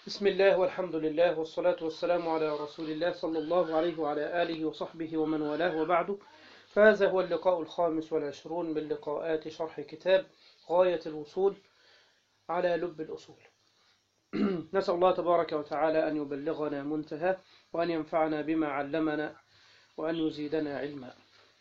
بسم الله والحمد لله والصلاة والسلام على رسول الله صلى الله عليه وعلى آله وصحبه ومن والاه وبعد فهذا هو اللقاء الخامس والعشرون من لقاءات شرح كتاب غاية الوصول على لب الأصول نسأل الله تبارك وتعالى أن يبلغنا منتهى وأن ينفعنا بما علمنا وأن يزيدنا علما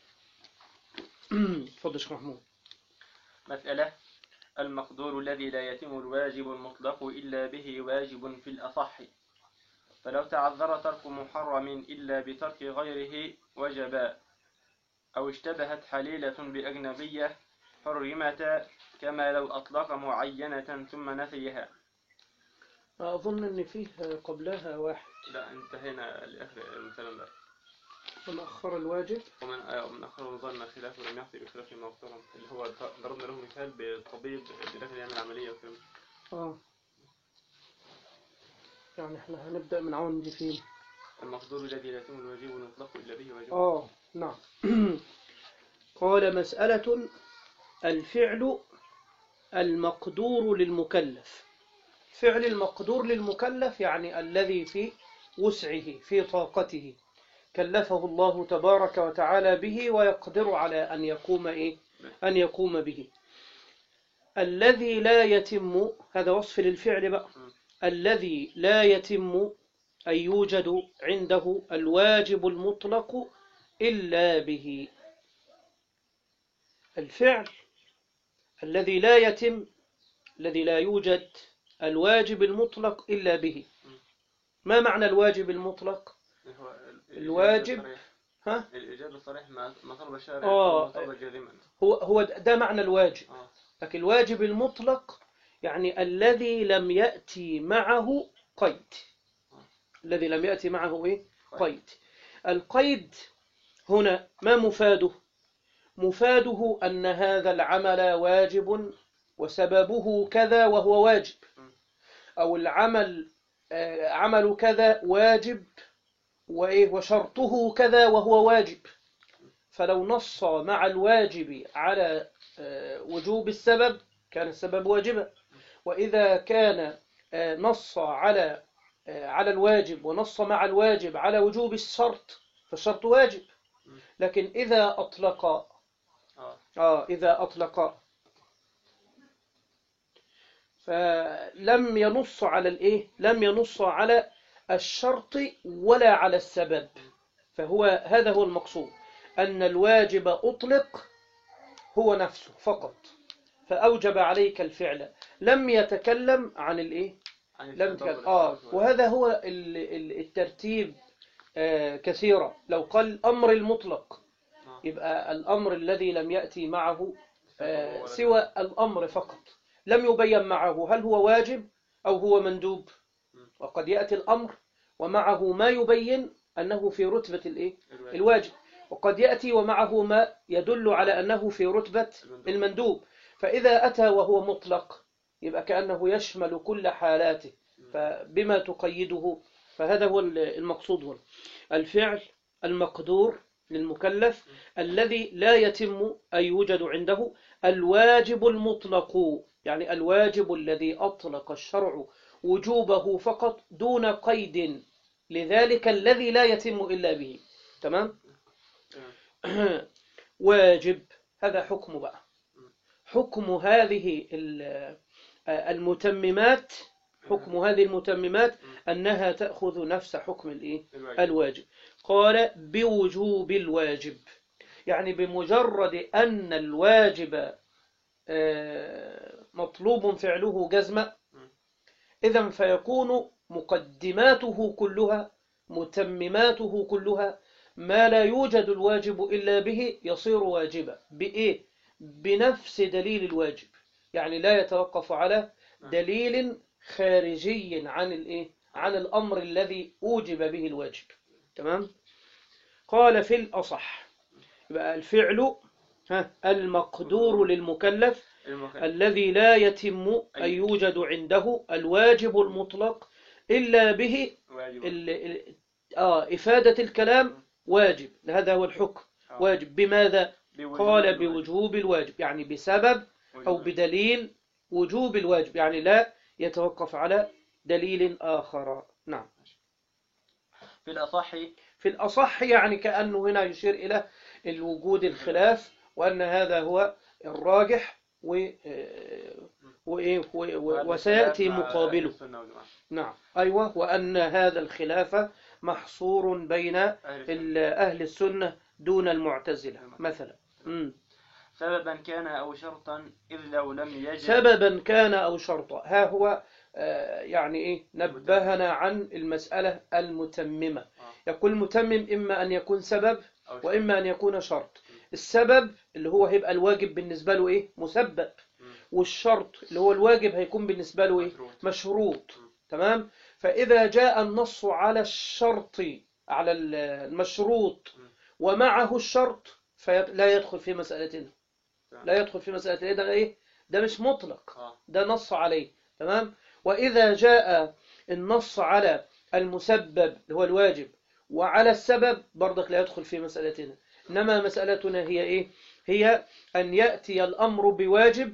تفضل شيخ محمود مسألة المقدور الذي لا يتم الواجب المطلق إلا به واجب في الأصح فلو تعذر ترك محرم إلا بترك غيره وجبا أو اشتبهت حليلة بأجنبية حرمتا كما لو أطلق معينة ثم نفيها أظن أن فيه قبلها واحد لا انتهينا لآخر المثال ده من أخر الواجب ومن آه ومن أخر ظن خلافه لم يحصي بخلاف ما اقترن اللي هو ضربنا له مثال بالطبيب اللي داخل يعمل عملية وكده آه يعني احنا هنبدأ من عندي فين المقدور الذي لا يتم الواجب المطلق إلا به واجب آه نعم قال مسألة الفعل المقدور للمكلف فعل المقدور للمكلف يعني الذي في وسعه في طاقته كلفه الله تبارك وتعالى به ويقدر على أن يقوم إيه؟ أن يقوم به الذي لا يتم هذا وصف للفعل بقى الذي لا يتم أن يوجد عنده الواجب المطلق إلا به الفعل الذي لا يتم الذي لا يوجد الواجب المطلق إلا به ما معنى الواجب المطلق اللي هو ال- الواجب. الصريح. ها الإيجاب الصريح ما ما طلب الشارع آه. ما طلب جازما هو هو ده معنى الواجب آه. لكن الواجب المطلق يعني الذي لم يأتي معه قيد الذي لم يأتي معه إيه؟ قيد القيد هنا ما مفاده مفاده أن هذا العمل واجب وسببه كذا وهو واجب أو العمل آه، عمل كذا واجب وإيه وشرطه كذا وهو واجب فلو نص مع الواجب على آه، وجوب السبب كان السبب واجبا وإذا كان آه، نص على آه، على الواجب ونص مع الواجب على وجوب الشرط فالشرط واجب لكن إذا أطلق آه. آه إذا أطلق فلم ينص على الإيه لم ينص على الشرط ولا على السبب فهو هذا هو المقصود أن الواجب أطلق هو نفسه فقط فأوجب عليك الفعل لم يتكلم عن الإيه عن لم السبب يتكلم آه والأسباب. وهذا هو ال- ال- الترتيب آه كثيرا لو قال الأمر المطلق آه. يبقى الأمر الذي لم يأتي معه آه، ولا سوى الأمر فقط لم يبين معه هل هو واجب أو هو مندوب وقد يأتي الأمر ومعه ما يبين أنه في رتبة الإيه؟ الواجب. الواجب وقد يأتي ومعه ما يدل على أنه في رتبة المندوب. المندوب فإذا أتى وهو مطلق يبقى كأنه يشمل كل حالاته فبما تقيده فهذا هو المقصود هنا الفعل المقدور للمكلف الذي لا يتم أن يوجد عنده الواجب المطلق يعني الواجب الذي أطلق الشرع وجوبه فقط دون قيد لذلك الذي لا يتم إلا به تمام واجب هذا حكم بقى حكم هذه ال- المتممات حكم هذه المتممات أنها تأخذ نفس حكم الإيه؟ الواجب. الواجب قال بوجوب الواجب يعني بمجرد أن الواجب آه، مطلوب فعله جزما إذا فيكون مقدماته كلها متمماته كلها ما لا يوجد الواجب إلا به يصير واجبا بإيه؟ بنفس دليل الواجب يعني لا يتوقف على دليل خارجي عن الإيه؟ عن الأمر الذي أوجب به الواجب تمام؟ قال في الأصح يبقى الفعل ها المقدور للمكلف المكلف. الذي لا يتم أن يوجد عنده الواجب المطلق إلا به واجب. ال- ال- آه إفادة الكلام واجب هذا هو الحكم آه. واجب بماذا؟ بوجوب قال الواجب. بوجوب الواجب يعني بسبب أو وجوب. بدليل وجوب الواجب يعني لا يتوقف على دليل آخر نعم في الأصح في الأصح يعني كأنه هنا يشير إلى الوجود الخلاف وأن هذا هو الراجح و وإيه و- و- وسيأتي مقابله السنة والجماعة. نعم أيوة وأن هذا الخلاف محصور بين أهل السنة. ال- أهل السنة دون المعتزلة مثلا مم. سببا كان أو شرطا إذ لو لم يجد سببا كان أو شرطا ها هو آه، يعني إيه نبهنا عن المسألة المتممة يقول متمم إما أن يكون سبب أو شرط. وإما أن يكون شرط السبب اللي هو هيبقى الواجب بالنسبة له إيه مسبب مم. والشرط اللي هو الواجب هيكون بالنسبة له إيه مشروط. مشروط مم. تمام فإذا جاء النص على الشرط على المشروط مم. ومعه الشرط فلا يدخل في مسألتنا تمام. لا يدخل في مسألتنا ده إيه ده مش مطلق آه. ده نص عليه تمام وإذا جاء النص على المسبب اللي هو الواجب وعلى السبب برضك لا يدخل في مسألتنا إنما مسألتنا هي إيه هي أن يأتي الأمر بواجب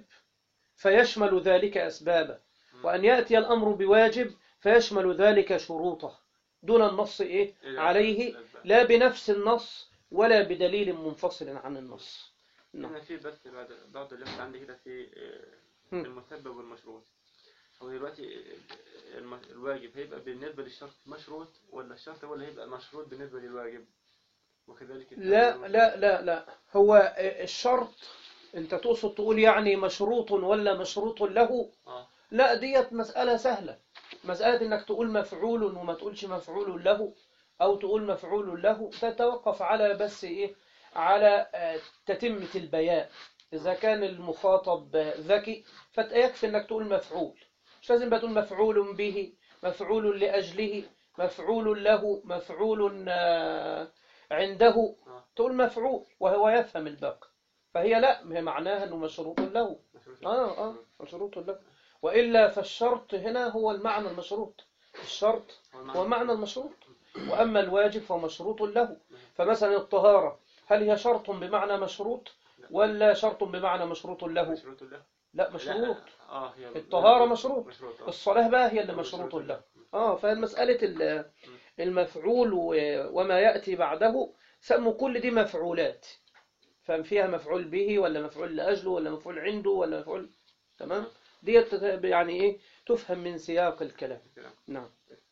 فيشمل ذلك أسبابه وأن يأتي الأمر بواجب فيشمل ذلك شروطه دون النص إيه إلى عليه الأسباب. لا بنفس النص ولا بدليل منفصل عن النص نعم. هنا في بس بعد بعض اللي عندي كده في آه، مم. المسبب والمشروط هو دلوقتي آه، الم- الواجب هيبقى بالنسبة للشرط مشروط ولا الشرط هو اللي هيبقى مشروط بالنسبة للواجب وكذلك لا لا لا لا هو الشرط انت تقصد تقول يعني مشروط ولا مشروط له اه لا ديت مسألة سهلة مسألة انك تقول مفعول وما تقولش مفعول له او تقول مفعول له تتوقف على بس ايه على آه، تتمة البيان اذا كان المخاطب ذكي فيكفي انك تقول مفعول مش لازم بقى تقول مفعول به مفعول لأجله مفعول له مفعول آه، عنده آه. تقول مفعول وهو يفهم الباقي فهي لا هي معناها انه مشروط له مشروط. اه اه مشروط له والا فالشرط هنا هو المعنى المشروط الشرط هو معنى المشروط واما الواجب فمشروط له فمثلا الطهارة هل هي شرط بمعنى مشروط ولا شرط بمعنى مشروط له مشروط له لا مشروط لا، اه هي الطهارة مشروط. مشروط آه. الصلاة بقى هي اللي مشروط له اه فمسألة ال- المفعول و- وما يأتي بعده سموا كل دي مفعولات فهم فيها مفعول به ولا مفعول لأجله ولا مفعول عنده ولا مفعول تمام ديت يعني ايه تفهم من سياق الكلام كلام. نعم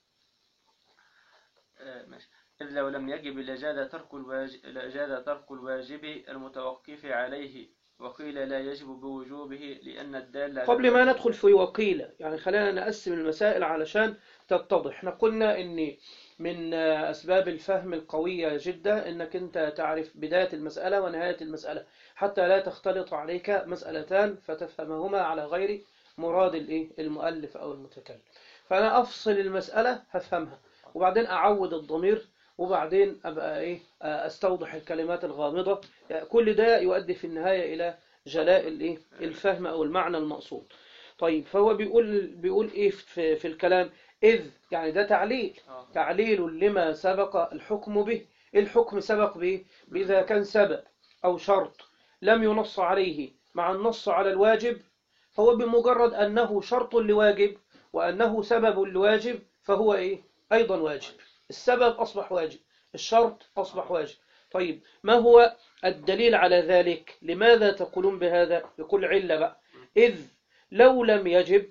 آه، ماشي إذ لو لم يجب لجاد ترك الواجب لجاد ترك الواجب المتوقف عليه وقيل لا يجب بوجوبه لأن الدال على قبل ما الواجب- ندخل في وقيل يعني خلينا نقسم المسائل علشان تتضح احنا قلنا ان من أسباب الفهم القوية جدا انك انت تعرف بداية المسألة ونهاية المسألة حتى لا تختلط عليك مسألتان فتفهمهما على غير مراد الايه المؤلف او المتكلم فانا افصل المسألة هفهمها وبعدين اعود الضمير وبعدين ابقى ايه استوضح الكلمات الغامضة يعني كل ده يؤدي في النهاية الى جلاء الايه الفهم او المعنى المقصود طيب فهو بيقول بيقول ايه في, في الكلام اذ يعني ده تعليل آه. تعليل لما سبق الحكم به الحكم سبق به بإذا كان سبب أو شرط لم ينص عليه مع النص على الواجب فهو بمجرد أنه شرط لواجب وأنه سبب لواجب فهو إيه أيضا واجب السبب أصبح واجب الشرط أصبح واجب طيب ما هو الدليل على ذلك لماذا تقولون بهذا يقول علة بقى إذ لو لم يجب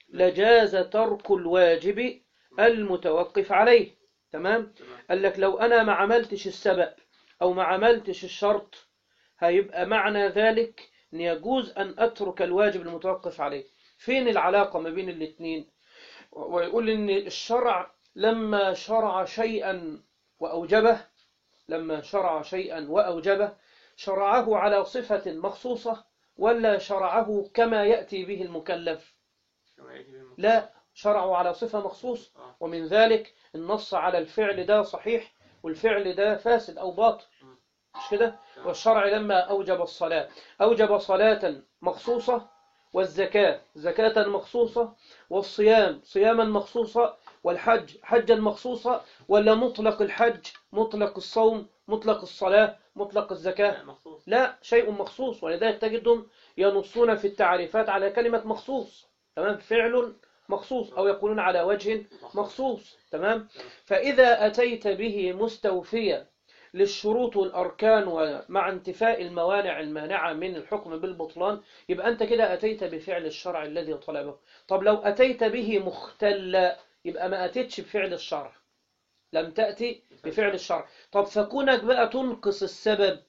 لجاز ترك الواجب المتوقف عليه تمام تمام. قال لك لو أنا ما عملتش السبب أو ما عملتش الشرط هيبقى معنى ذلك أن يجوز أن أترك الواجب المتوقف عليه فين العلاقة ما بين الاثنين ويقول أن الشرع لما شرع شيئا وأوجبه لما شرع شيئا وأوجبه شرعه على صفة مخصوصة ولا شرعه كما يأتي به المكلف كما يجب المك- لا شرعوا على صفة مخصوص آه. ومن ذلك النص على الفعل ده صحيح والفعل ده فاسد أو باطل مش كده والشرع لما أوجب الصلاة أوجب صلاة مخصوصة والزكاة زكاة مخصوصة والصيام صياما مخصوصا والحج حجا مخصوصا ولا مطلق الحج مطلق الصوم مطلق الصلاة مطلق الزكاة لا، مخصوص لا شيء مخصوص ولذلك تجدهم ينصون في التعريفات على كلمة مخصوص تمام فعل مخصوص أو يقولون على وجه مخصوص تمام فإذا أتيت به مستوفيا للشروط والأركان ومع انتفاء الموانع المانعة من الحكم بالبطلان يبقى أنت كده أتيت بفعل الشرع الذي طلبه طب لو أتيت به مختلا يبقى ما أتيتش بفعل الشرع لم تأتي بفعل الشرع طب فكونك بقى تنقص السبب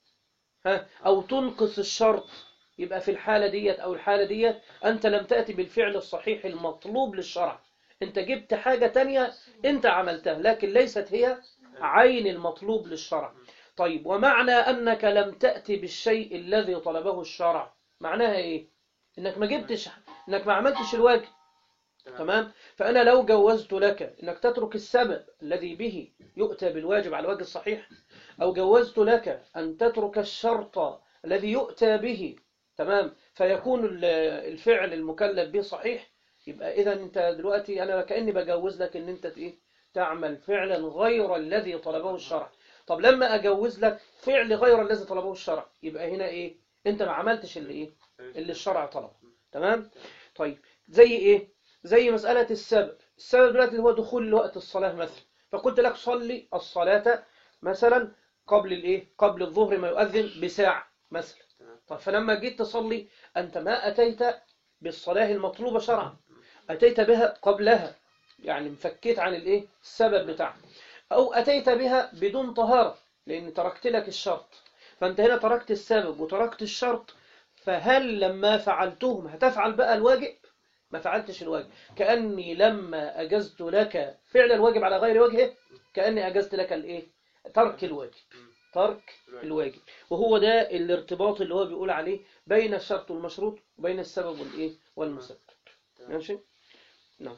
ها أو تنقص الشرط يبقى في الحالة ديت أو الحالة ديت أنت لم تأتي بالفعل الصحيح المطلوب للشرع أنت جبت حاجة تانية أنت عملتها لكن ليست هي عين المطلوب للشرع طيب ومعنى أنك لم تأتي بالشيء الذي طلبه الشرع معناها إيه إنك ما جبتش إنك ما عملتش الواجب تمام فأنا لو جوزت لك إنك تترك السبب الذي به يؤتى بالواجب على الوجه الصحيح أو جوزت لك أن تترك الشرط الذي يؤتى به تمام فيكون ال- الفعل المكلف به صحيح يبقى إذا أنت دلوقتي أنا كأني بجوز لك إن أنت إيه تعمل فعلا غير الذي طلبه الشرع طب لما أجوز لك فعل غير الذي طلبه الشرع يبقى هنا إيه أنت ما عملتش اللي إيه اللي الشرع طلبه تمام طيب زي إيه زي مسألة السبب السبب دلوقتي هو دخول وقت الصلاة مثلا فقلت لك صلي الصلاة مثلا قبل الإيه قبل الظهر ما يؤذن بساعة مثلا طب فلما جيت تصلي أنت ما أتيت بالصلاة المطلوبة شرعا أتيت بها قبلها يعني مفكيت عن الإيه السبب بتاعها أو أتيت بها بدون طهارة لأن تركت لك الشرط فأنت هنا تركت السبب وتركت الشرط فهل لما فعلتهم هتفعل بقى الواجب ما فعلتش الواجب كأني لما أجزت لك فعل الواجب على غير وجهه كأني أجزت لك الإيه ترك الواجب ترك الواجب وهو ده الارتباط اللي هو بيقول عليه بين الشرط والمشروط وبين السبب والإيه والمسبب ماشي نعم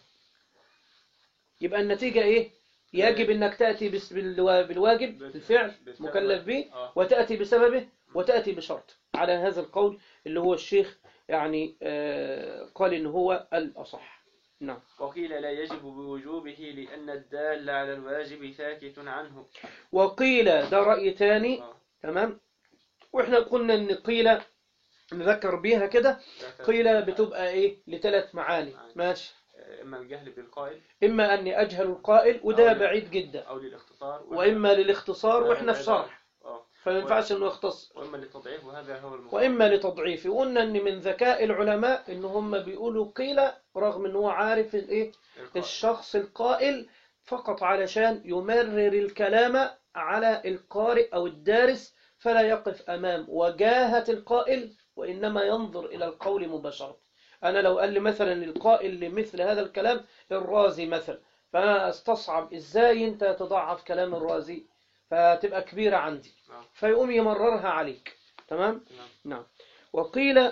يبقى النتيجة إيه يجب أنك تأتي بس- بالوا- بالواجب الفعل مكلف به آه. وتأتي بسببه وتأتي بشرط على هذا القول اللي هو الشيخ يعني آه، قال إن هو الأصح نعم وقيل لا يجب بوجوبه لأن الدال على الواجب ساكت عنه وقيل ده رأي تاني آه. تمام واحنا قلنا ان قيل نذكر بيها كده قيل بتبقى ايه لثلاث معاني ماشي إما الجهل بالقائل اما اني اجهل القائل وده أو لا. بعيد جدا أو للاختصار واما للاختصار واحنا في شرح آه. فما ينفعش انه يختص وإما للتضعيف وهذا هو المقام واما لتضعيف وقلنا ان من ذكاء العلماء ان هم بيقولوا قيل رغم ان هو عارف الايه القائل. الشخص القائل فقط علشان يمرر الكلام على القارئ أو الدارس فلا يقف أمام وجاهة القائل وإنما ينظر إلى القول مباشرة أنا لو قال لي مثلا القائل لمثل هذا الكلام الرازي مثلا فأنا استصعب إزاي أنت تضعف كلام الرازي فتبقى كبيرة عندي نعم. فيقوم يمررها عليك تمام تمام. نعم وقيل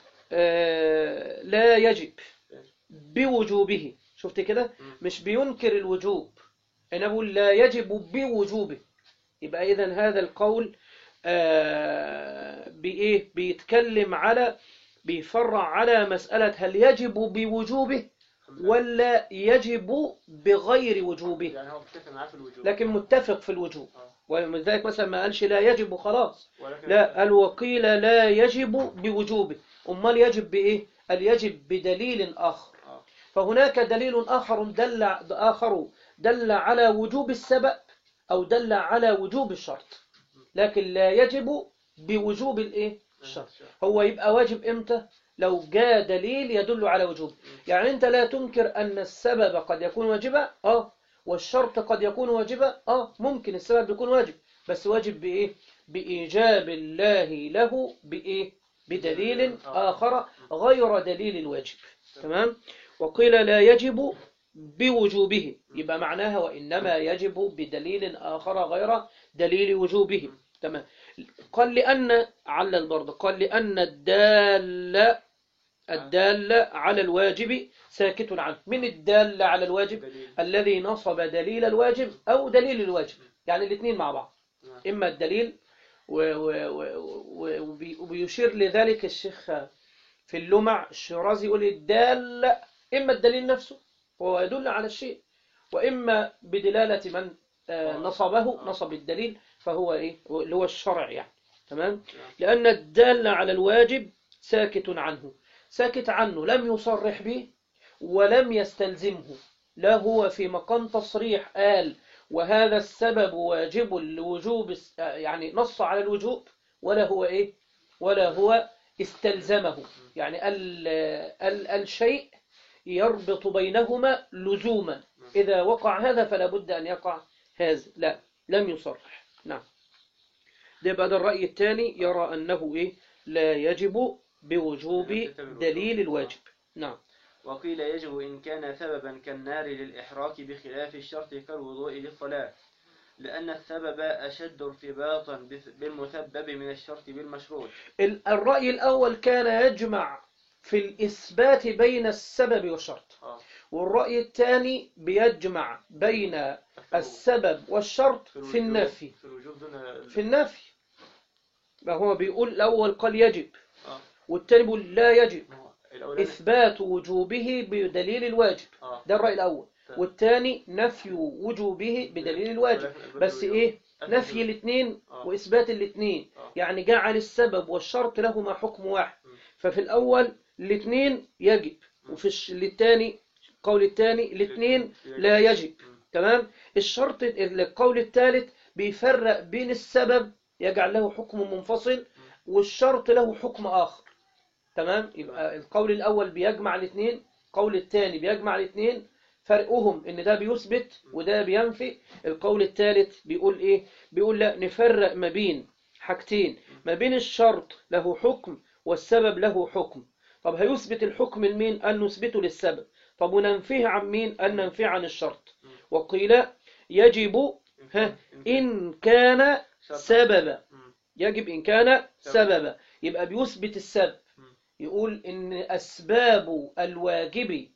آه لا يجب بوجوبه شفت كده مش بينكر الوجوب انا بقول لا يجب بوجوبه يبقى اذا هذا القول آه بايه بيتكلم على بيفرع على مسألة هل يجب بوجوبه ولا يجب بغير وجوبه يعني هو متفق معاه في الوجوب لكن متفق في الوجوب آه. ومن ذلك مثلا ما قالش لا يجب وخلاص ولكن لا قال وقيل لا يجب بوجوبه أمال يجب بإيه؟ قال يجب بدليل آخر آه. فهناك دليل آخر دل آخر دل على وجوب السبب أو دل على وجوب الشرط لكن لا يجب بوجوب الإيه؟ الشرط هو يبقى واجب إمتى؟ لو جاء دليل يدل على وجوب يعني أنت لا تنكر أن السبب قد يكون واجبا آه والشرط قد يكون واجبا آه ممكن السبب يكون واجب بس واجب بإيه؟ بإيجاب الله له بإيه؟ بدليل آخر غير دليل الواجب تمام؟ وقيل لا يجب بوجوبه يبقى معناها وإنما يجب بدليل آخر غير دليل وجوبه تمام قال لأن علل برضه قال لأن الدال الدال على الواجب ساكت عنه من الدال على الواجب دليل الذي نصب دليل الواجب أو دليل الواجب يعني الاثنين مع بعض نعم. إما الدليل و- و- و- و- وبي- وبيشير لذلك الشيخ في اللمع الشيرازي يقول الدال إما الدليل نفسه وهو يدل على الشيء وإما بدلالة من آه، نصبه نصب الدليل فهو إيه هو- اللي هو الشرع يعني تمام لأن الدال على الواجب ساكت عنه ساكت عنه لم يصرح به ولم يستلزمه لا هو في مقام تصريح قال وهذا السبب واجب لوجوب الس- يعني نص على الوجوب ولا هو إيه ولا هو استلزمه يعني ال ال الشيء يربط بينهما لزوما إذا وقع هذا فلا بد أن يقع هذا لا لم يصرح نعم ده يبقى ده الرأي الثاني يرى أنه إيه لا يجب بوجوب دليل الواجب نعم وقيل يجب إن كان سببا كالنار للإحراق بخلاف الشرط كالوضوء للصلاة لأن السبب أشد ارتباطا بس- بالمسبب من الشرط بالمشروط ال- الرأي الأول كان يجمع في الإثبات بين السبب والشرط آه. والرأي الثاني بيجمع بين السبب والشرط في الوجوب- النفي في الوجوب دون ال- في النفي ما هو بيقول الأول قال يجب آه. والثاني بيقول لا يجب ما هو الأولاني إثبات وجوبه بدليل الواجب آه. ده الرأي الأول تمام. والثاني نفي وجوبه بدليل الواجب ولكن الوجوب- بس إيه أثبت نفي الوجوب. الاثنين آه. وإثبات الاثنين آه. يعني جعل السبب والشرط لهما حكم واحد م. ففي الأول الاثنين يجب م. وفي الش- الثاني القول الثاني الاثنين يجب. لا يجب م. تمام الشرط القول الثالث بيفرق بين السبب يجعل له حكم منفصل والشرط له حكم آخر تمام يبقى القول الأول بيجمع الاثنين القول الثاني بيجمع الاثنين فرقهم ان ده بيثبت وده بينفي القول الثالث بيقول ايه بيقول لا نفرق ما بين حاجتين ما بين الشرط له حكم والسبب له حكم طب هيثبت الحكم لمين أن نثبته للسبب طب وننفيه عن مين أن ننفيه عن الشرط وقيل يجب ها إن كان شرطاً. سببا م. يجب إن كان سببا يبقى بيثبت السبب م. يقول إن أسباب الواجب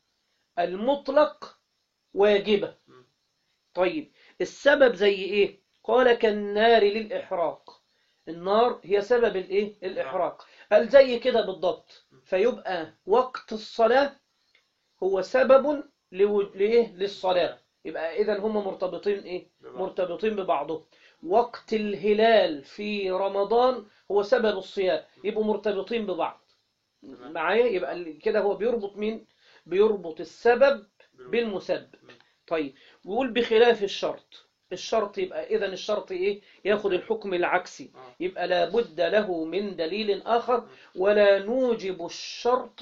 المطلق واجبة م. طيب السبب زي إيه قال كالنار للإحراق النار هي سبب الإيه الإحراق قال زي كده بالضبط فيبقى وقت الصلاة هو سبب لو... لإيه للصلاة يبقى إذا هم مرتبطين إيه ببعض. مرتبطين ببعضهم وقت الهلال في رمضان هو سبب الصيام يبقوا مرتبطين ببعض تمام. معايا يبقى ال- كده هو بيربط مين بيربط السبب بالوجوب. بالمسبب م. طيب ويقول بخلاف الشرط الشرط يبقى إذا الشرط إيه ياخد الحكم العكسي آه. يبقى لابد له من دليل آخر ولا نوجب الشرط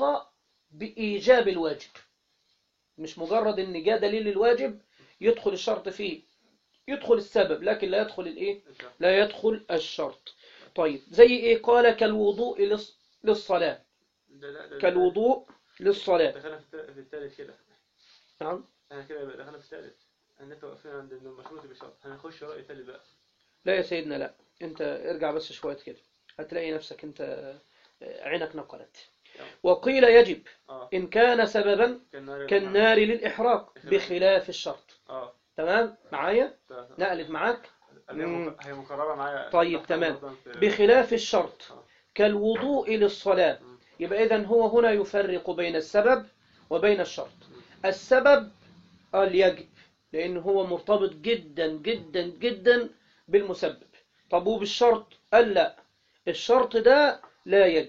بإيجاب الواجب مش مجرد إن جاء دليل الواجب يدخل الشرط فيه يدخل السبب لكن لا يدخل الإيه الشرط. لا يدخل الشرط طيب زي إيه قال كالوضوء للص- للصلاة ده لا ده- كالوضوء للصلاة دخلنا في الت- في الثالث كده نعم احنا كده بقى دخلنا في الثالث احنا لسه واقفين عند انه المشروط بالشرط هنخش رأي ثالث بقى لا يا سيدنا لا انت ارجع بس شوية كده هتلاقي نفسك انت آه، عينك نقلت وقيل يجب اه إن كان سببا كالنار كالنار للإحراق بخلاف الشرط اه تمام معايا ده- نقلت معاك هي مك- هي مكررة معايا طيب، تحت تمام. أيضاً في- بخلاف الشرط آه. كالوضوء للصلاة م. يبقى إذن هو هنا يفرق بين السبب وبين الشرط السبب قال يجب لأن هو مرتبط جدا جدا جدا بالمسبب طب وبالشرط قال لا الشرط ده لا يجب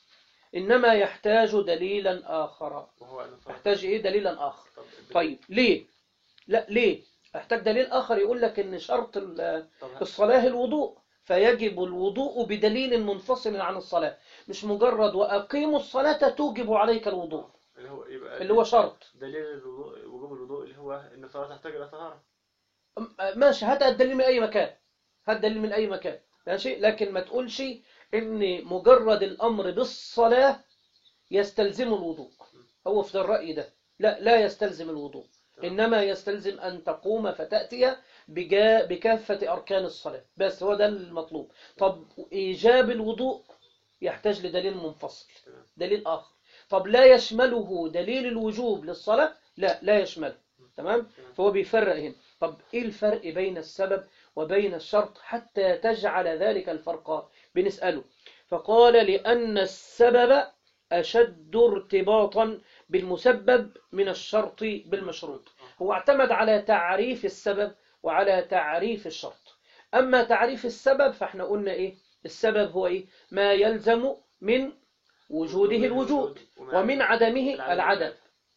إنما يحتاج دليلا آخر وهو أن الصلاة- يحتاج إيه دليلا آخر طب طيب ليه لا ليه احتاج دليل آخر يقول لك إن شرط ال- طب الصلاة الوضوء فيجب الوضوء بدليل منفصل عن الصلاة مش مجرد وأقيموا الصلاة توجب عليك الوضوء اللي هو يبقى اللي هو شرط دليل الوضوء وجوب الوضوء اللي هو ان الصلاة تحتاج الى طهارة أم- ماشي هات الدليل من أي مكان هات دليل من أي مكان ماشي لكن ما تقولش إن مجرد الأمر بالصلاة يستلزم الوضوء هو في الرأي ده لا لا يستلزم الوضوء إنما يستلزم أن تقوم فتأتي بجا بكافة أركان الصلاة بس هو ده المطلوب طب إيجاب الوضوء يحتاج لدليل منفصل تمام. دليل آخر طب لا يشمله دليل الوجوب للصلاة لا لا يشمله تمام فهو بيفرق هنا طب إيه الفرق بين السبب وبين الشرط حتى تجعل ذلك الفرق بنسأله فقال لأن السبب أشد ارتباطا بالمسبب من الشرط بالمشروط هو اعتمد على تعريف السبب وعلى تعريف الشرط أما تعريف السبب فاحنا قلنا إيه السبب هو إيه ما يلزم من وجوده الوجود ومن عدمه العدم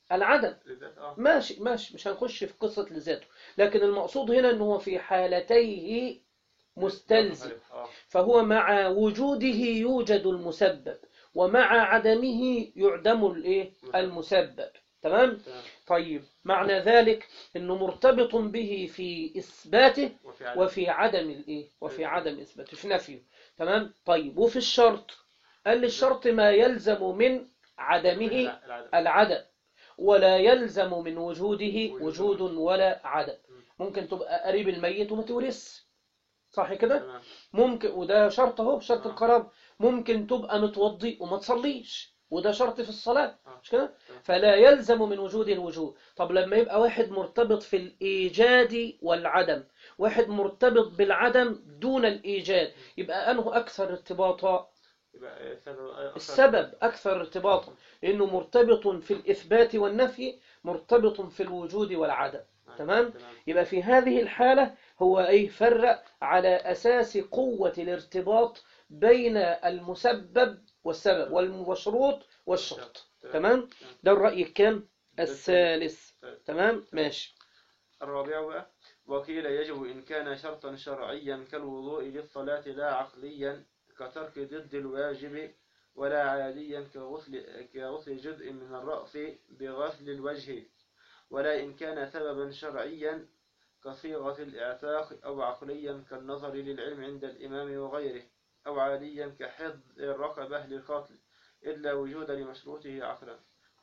العدم لذات اه ماشي ماشي مش هنخش في قصة لذاته لكن المقصود هنا أنه في حالتيه مستلزم اه فهو مع وجوده يوجد المسبب ومع عدمه يعدم الايه المسبب تمام تمام طيب معنى ذلك انه مرتبط به في اثباته وفي عدم وفي عدم الايه وفي عدم اثباته في نفيه تمام طيب وفي الشرط قال لي الشرط ما يلزم من عدمه العدم العدم ولا يلزم من وجوده وجود ولا عدم ممكن تبقى قريب الميت وما تورث صح كده تمام ممكن وده شرط اهو شرط آه. القرار ممكن تبقى متوضي وما تصليش وده شرط في الصلاة آه. مش كده فلا يلزم من وجود الوجود طب لما يبقى واحد مرتبط في الإيجاد والعدم واحد مرتبط بالعدم دون الإيجاد يبقى أنه أكثر ارتباطا يبقى السبب أكثر- السبب أكثر ارتباطا لأنه مرتبط في الإثبات والنفي مرتبط في الوجود والعدم آه. تمام؟ تمام يبقى في هذه الحالة هو أي فرق على أساس قوة الارتباط بين المسبب والسبب والمشروط والشرط تمام ده الرأي الكام الثالث تمام ماشي الرابع بقى وقيل يجب إن كان شرطا شرعيا كالوضوء للصلاة لا عقليا كترك ضد الواجب ولا عاديا كغسل, كغسل جزء من الرأس بغسل الوجه ولا إن كان سببا شرعيا كصيغة الإعتاق أو عقليا كالنظر للعلم عند الإمام وغيره أو عاديا كحفظ الرقبة للقتل إلا وجود لمشروطه عقلا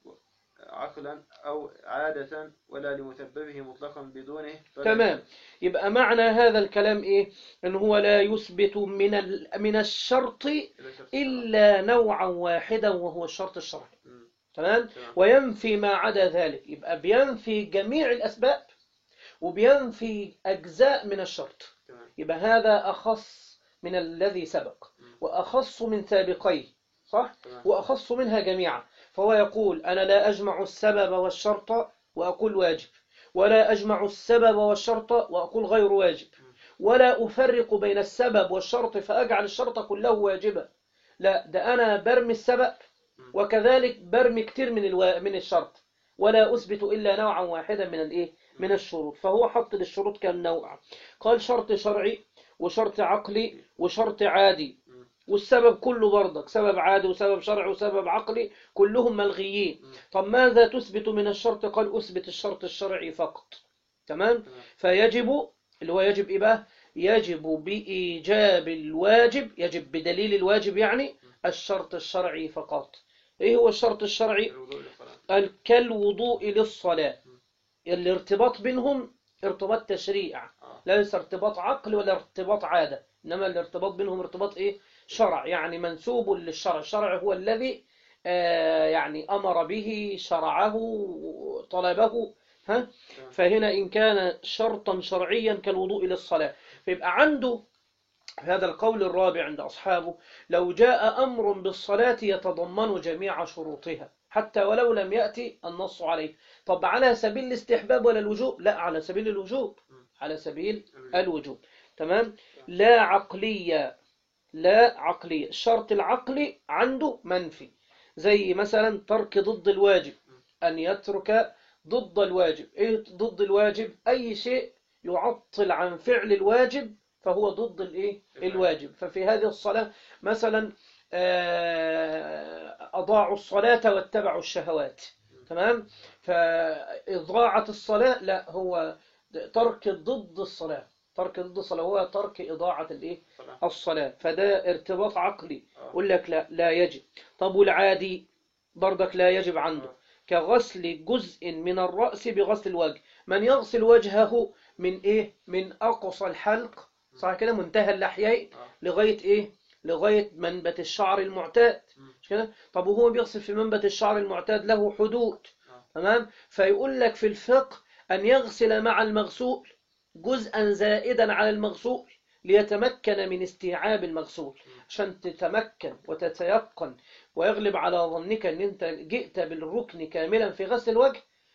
عقلا أو عادة ولا لمسببه مطلقا بدونه فلا- تمام يبقى معنى هذا الكلام إيه إن هو لا يثبت من ال- من الشرط إلا شرط إلا نوعا واحدا وهو الشرط الشرعي مم. تمام تمام. وينفي ما عدا ذلك يبقى بينفي جميع الأسباب وبينفي أجزاء من الشرط تمام يبقى هذا أخص من الذي سبق وأخص من سابقيه صح؟ تمام. وأخص منها جميعا فهو يقول أنا لا أجمع السبب والشرط وأقول واجب ولا أجمع السبب والشرط وأقول غير واجب ولا أفرق بين السبب والشرط فأجعل الشرط كله واجبا لا ده أنا برمي السبب وكذلك برمي كتير من الوا... من الشرط ولا أثبت إلا نوعا واحدا من الإيه من الشروط فهو حط للشروط كم نوع قال شرط شرعي وشرط عقلي وشرط عادي والسبب كله برضك سبب عادي وسبب شرعي وسبب عقلي كلهم ملغيين طب ماذا تثبت من الشرط قال أثبت الشرط الشرعي فقط تمام فيجب اللي هو يجب إيه بقى يجب بإيجاب الواجب يجب بدليل الواجب يعني الشرط الشرعي فقط إيه هو الشرط الشرعي الوضوء للصلاة قال كالوضوء للصلاة الارتباط بينهم ارتباط تشريع آه. ليس ارتباط عقل ولا ارتباط عادة إنما الارتباط بينهم ارتباط إيه شرع يعني منسوب للشرع الشرع هو الذي آه يعني أمر به شرعه طلبه ها فهنا إن كان شرطا شرعيا كالوضوء للصلاة فيبقى عنده هذا القول الرابع عند أصحابه لو جاء أمر بالصلاة يتضمن جميع شروطها حتى ولو لم يأتي النص عليه طب على سبيل الاستحباب ولا الوجوب لا على سبيل الوجوب على سبيل الوجوب تمام لا عقلية لا عقلية الشرط العقلي عنده منفي زي مثلا ترك ضد الواجب أن يترك ضد الواجب إيه ضد الواجب أي شيء يعطل عن فعل الواجب فهو ضد الإيه الواجب ففي هذه الصلاة مثلا آه، أضاعوا الصلاة واتبعوا الشهوات تمام فإضاعة الصلاة لا هو ترك ضد الصلاة ترك ضد الصلاة هو ترك إضاعة الإيه صلاة الصلاة فده ارتباط عقلي آه. يقول لك لا لا يجب طب والعادي برضك لا يجب عنده آه. كغسل جزء من الرأس بغسل الوجه من يغسل وجهه من إيه من أقصى الحلق صح كده منتهى اللحيين آه. لغاية إيه لغاية منبت الشعر المعتاد مم. مش كده طب وهو بيغسل في منبت الشعر المعتاد له حدود آه. تمام فيقول لك في الفقه أن يغسل مع المغسول جزءا زائدا على المغسول ليتمكن من استيعاب المغسول عشان تتمكن وتتيقن ويغلب على ظنك ان انت جئت بالركن كاملا في غسل الوجه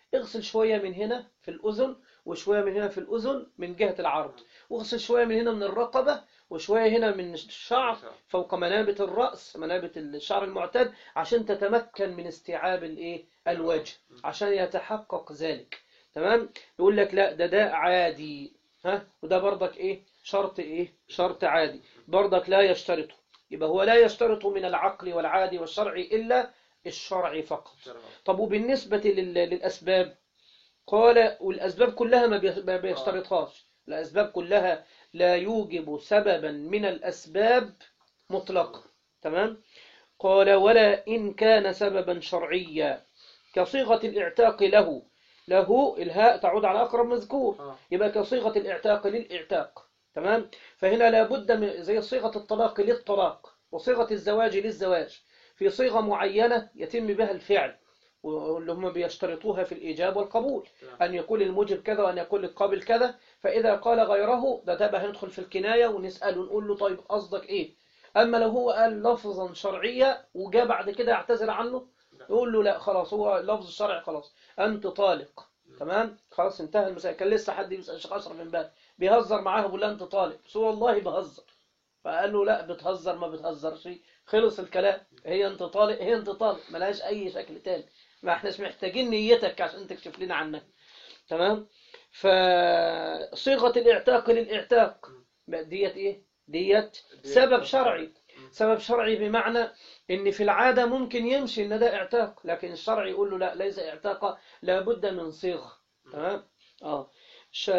اغسل شوية من هنا في الأذن وشوية من هنا في الأذن من جهة العرض واغسل شوية من هنا من الرقبة وشوية هنا من الشعر فوق منابت الرأس منابت الشعر المعتاد عشان تتمكن من استيعاب الايه الوجه عشان يتحقق ذلك تمام يقول لك لا ده ده عادي ها وده برضك ايه شرط ايه شرط عادي برضك لا يشترطه يبقى هو لا يشترط من العقل والعادي والشرعي إلا الشرعي فقط طب وبالنسبة لل- للأسباب قال والأسباب كلها ما بي- ما بيشترطهاش الأسباب كلها لا يوجب سببا من الأسباب مطلقا تمام قال ولا إن كان سببا شرعيا كصيغة الاعتاق له له الهاء تعود على أقرب مذكور آه. يبقى كصيغة الاعتاق للإعتاق تمام فهنا لابد من زي صيغة الطلاق للطلاق وصيغة الزواج للزواج في صيغة معينة يتم بها الفعل واللي هم بيشترطوها في الإيجاب والقبول تمام. أن يقول الموجب كذا وأن يقول القابل كذا فإذا قال غيره ده تبقى هندخل في الكناية ونسأله ونقول له طيب قصدك إيه أما لو هو قال لفظا شرعيا وجاء بعد كده يعتذر عنه يقول له لا خلاص هو لفظ الشرع خلاص أنت طالق تمام خلاص انتهى المسائل كان لسه حد يسأل الشيخ أشرف من بعد بيهزر معاه بيقول له أنت طالق بس هو والله بهزر فقال له لا بتهزر ما بتهزرش خلص الكلام هي انت طالق هي انت طالق ملهاش اي شكل تاني ما احناش محتاجين نيتك عشان تكشف لنا عنك تمام فصيغة الاعتاق للاعتاق بقى ديت ايه ديت سبب شرعي سبب شرعي بمعنى ان في العادة ممكن يمشي ان ده اعتاق لكن الشرع يقول له لا ليس اعتاق لابد من صيغة تمام اه ش...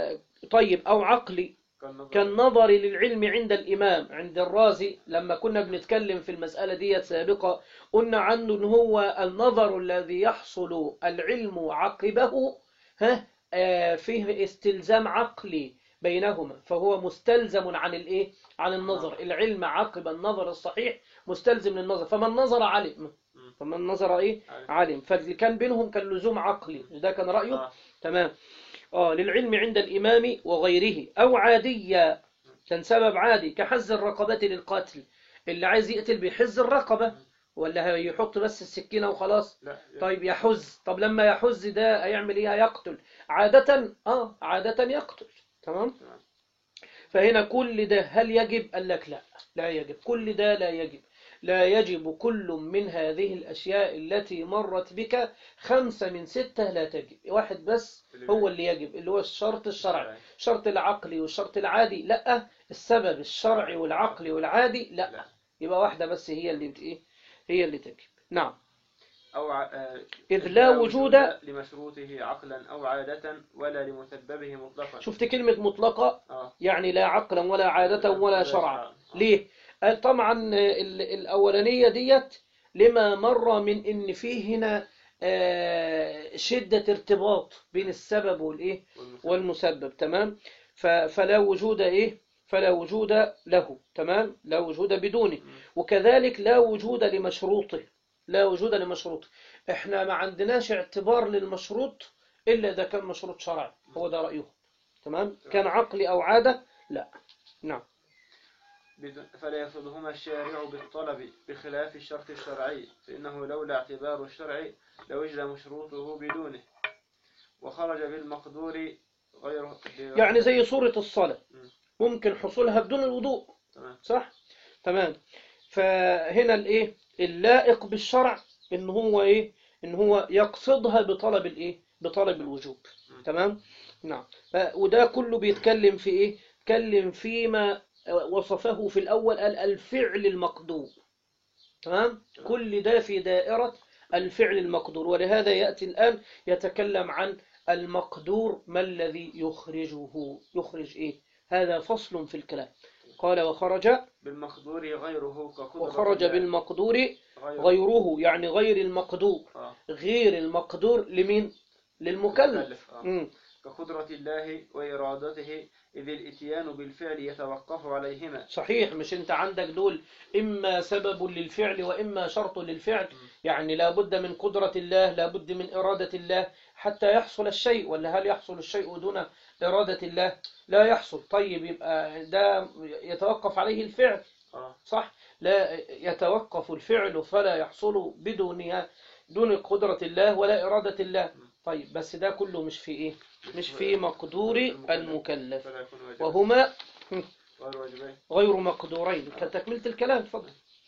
طيب او عقلي كالنظر للعلم عند الإمام عند الرازي لما كنا بنتكلم في المسألة دي سابقا قلنا عنه إن هو النظر الذي يحصل العلم عقبه ها آه، فيه استلزام عقلي بينهما فهو مستلزم عن الإيه عن النظر العلم عقب النظر الصحيح مستلزم للنظر فمن نظر علم فمن نظر إيه علم فاللي كان بينهم كان لزوم عقلي ده كان رأيه آه. تمام آه للعلم عند الإمام وغيره أو عادية كان سبب عادي كحز الرقبة للقتل اللي عايز يقتل بيحز الرقبة ولا هيحط بس السكينة وخلاص لا طيب يحز طب لما يحز ده هيعمل ايه هيقتل عادة اه عادة يقتل تمام تمام. فهنا كل ده هل يجب قال لك لا لا يجب كل ده لا يجب لا يجب كل من هذه الأشياء التي مرت بك خمسة من ستة لا تجب واحد بس هو اللي يجب اللي هو الشرط الشرعي الشرط العقلي والشرط العادي لا السبب الشرعي والعقلي والعادي لا لا. يبقى واحدة بس هي اللي بت- ايه هي اللي تجب نعم أو ع... آه، إذ لا وجود لمشروطه عقلا أو عادة ولا لمسببه مطلقا شفت كلمة مطلقة آه. يعني لا عقلا ولا عادة ولا شرعا ليه قال طبعا ال- الأولانية ديت لما مر من إن فيه هنا آه، شدة ارتباط بين السبب والإيه والمسبب. والمسبب تمام ف- فلا وجود إيه فلا وجود له تمام لا وجود بدونه وكذلك لا وجود لمشروطه لا وجود لمشروطه احنا ما عندناش اعتبار للمشروط إلا إذا كان مشروط شرعي هو ده رأيهم تمام كان عقلي أو عادة لا نعم بدون- فلا يقصدهما الشارع بالطلب بخلاف الشرط الشرعي فإنه لولا اعتبار الشرع لوجد مشروطه بدونه وخرج بالمقدور غير يعني زي صورة الصلاة مم. ممكن حصولها بدون الوضوء تمام صح تمام فهنا الايه اللائق بالشرع ان هو ايه ان هو يقصدها بطلب الايه بطلب الوجوب تمام نعم ف- وده كله بيتكلم في ايه يتكلم فيما وصفه في الاول قال الفعل المقدور تمام كل ده في دائرة الفعل المقدور ولهذا يأتي الآن يتكلم عن المقدور ما الذي يخرجه يخرج إيه هذا فصل في الكلام قال وخرج بالمقدور غيره كقدرة وخرج الله. بالمقدور غيره. غيره يعني غير المقدور آه. غير المقدور لمين للمكلف مكلف. آه. مم. كقدرة الله وإرادته إذ الإتيان بالفعل يتوقف عليهما صحيح مش انت عندك دول إما سبب للفعل وإما شرط للفعل يعني لابد من قدرة الله لابد من إرادة الله حتى يحصل الشيء ولا هل يحصل الشيء دون إرادة الله لا يحصل طيب يبقى ده يتوقف عليه الفعل آه. صح لا يتوقف الفعل فلا يحصل بدونها دون قدرة الله ولا إرادة الله طيب بس ده كله مش في ايه مش في مقدور المكلف فلا يكون واجبا وهما غير واجبين غير مقدورين كتكملة الكلام اتفضل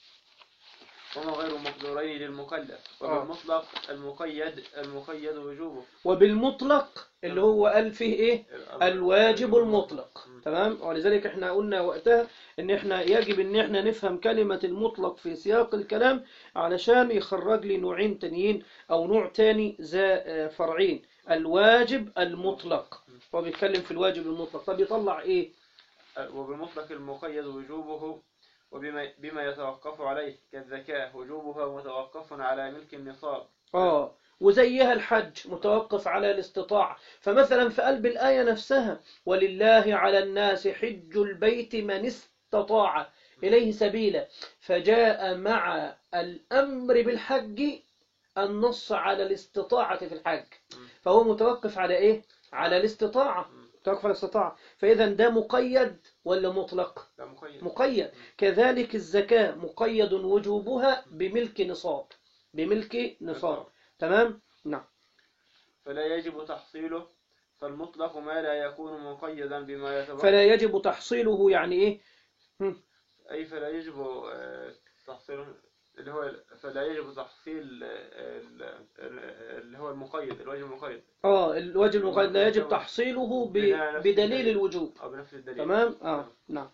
وما غير مقدورين للمكلف آه. وبالمطلق المقيد المقيد وجوبه وبالمطلق اللي هو قال فيه ايه الواجب المطلق مم. تمام ولذلك احنا قلنا وقتها ان احنا يجب ان احنا نفهم كلمة المطلق في سياق الكلام علشان يخرج لي نوعين تانيين او نوع تاني ذا آه، فرعين الواجب المطلق هو بيتكلم في الواجب المطلق طب يطلع ايه وبالمطلق المقيد وجوبه وبما بما يتوقف عليه كالزكاة وجوبها متوقف على ملك النصاب اه وزيها الحج متوقف على الاستطاعة فمثلا في قلب الآية نفسها ولله على الناس حج البيت من استطاع إليه سبيلا فجاء مع الأمر بالحج النص على الاستطاعة في الحج فهو متوقف على إيه؟ على الاستطاعة متوقف على الاستطاعة فإذا ده مقيد ولا مطلق؟ لا مقيد مقيد كذلك الزكاة مقيد وجوبها بملك نصاب بملك نصاب تمام نعم فلا يجب تحصيله فالمطلق ما لا يكون مقيدا بما يتوقف فلا يجب تحصيله يعني ايه هم. أي فلا يجب آه، تحصيله اللي هو فلا يجب تحصيل آه، ال- ال- اللي هو المقيد الواجب المقيد اه الواجب المقيد لا يجب تحصيله ب... بدليل الوجوب أو بنفس الدليل تمام اه نعم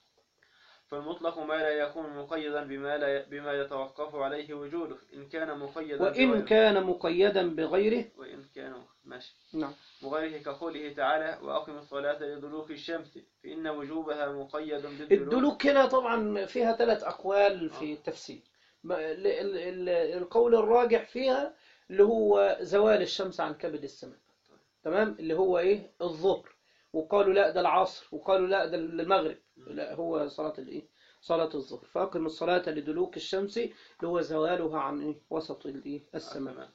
فالمطلق ما لا يكون مقيدا بما لا بما يتوقف عليه وجوده إن كان مقيدا وإن بغيره. كان مقيدا بغيره وإن كان ماشي نعم وغيره كقوله تعالى وأقم الصلاة لدلوك الشمس فإن وجوبها مقيد بالدلوك الدلوك هنا طبعا فيها ثلاث أقوال في التفسير ما- ال- ال- ال- القول الراجح فيها اللي هو زوال الشمس عن كبد السماء تمام اللي هو ايه الظهر وقالوا لا ده العصر وقالوا لا ده المغرب لا هو صلاة الايه صلاة الظهر فأقم الصلاة لدلوك الشمس اللي هو زوالها عن إيه؟ وسط الايه السماء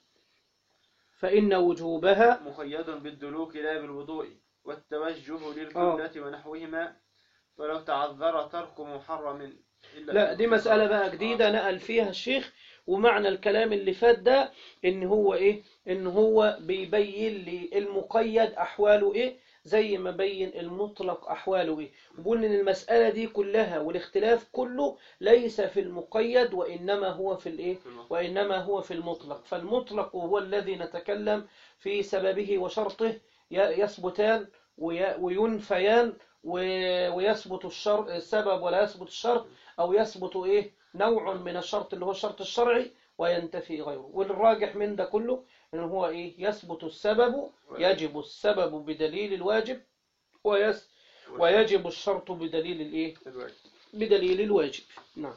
فإن وجوبها مقيد بالدلوك لا بالوضوء والتوجه للقبلة ونحوهما فلو تعذر ترك محرم إلا لا دي مسألة بقى جديدة نقل فيها الشيخ ومعنى الكلام اللي فات ده ان هو ايه ان هو بيبين لي المقيد احواله ايه زي ما بين المطلق احواله ايه بقول ان المسألة دي كلها والاختلاف كله ليس في المقيد وانما هو في الايه في المطلق. وإنما هو في المطلق فالمطلق هو الذي نتكلم في سببه وشرطه ي- يثبتان وي- وينفيان و- ويثبت الشر السبب ولا يثبت الشرط أو يثبت إيه نوع من الشرط اللي هو الشرط الشرعي وينتفي غيره والراجح من ده كله إن هو إيه يثبت السبب يجب السبب بدليل الواجب ويس ويجب الشرط بدليل الإيه الواجب. بدليل الواجب نعم